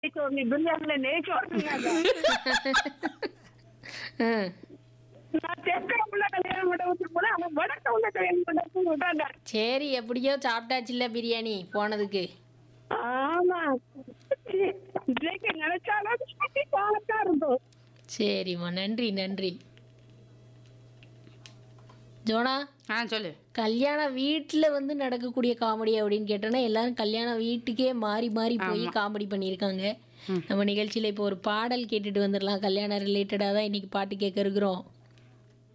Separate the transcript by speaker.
Speaker 1: நெய்ச்சோறு பிரியாணில நெய்ச்சோறு
Speaker 2: ஆ,
Speaker 1: நான் தெற்க உள்ள கல்யாணம் மண்டபத்துக்கு போனேன் அவன் வடக்க உள்ள கல்யாணம் மண்டபத்துக்கு விட்டாங்க
Speaker 2: சரி எப்படியோ சாப்பிட்டாச்சுல்ல பிரியாணி போனதுக்கு
Speaker 1: ஆமா இன்னைக்கு நினைச்சாலும் பாலத்தான் இருந்தோம்
Speaker 2: சரிம்மா நன்றி நன்றி ஜோனா
Speaker 3: ஆ சொல்லு
Speaker 2: கல்யாண வீட்டில் வந்து நடக்கக்கூடிய காமெடி அப்படின்னு கேட்டோன்னா எல்லாரும் கல்யாண வீட்டுக்கே மாறி மாறி போய் காமெடி பண்ணியிருக்காங்க நம்ம நிகழ்ச்சியில் இப்போ ஒரு பாடல் கேட்டுட்டு வந்துடலாம் கல்யாணம் ரிலேட்டடாக தான் இன்னைக்கு பாட்டு கேட்க இருக்கிறோம்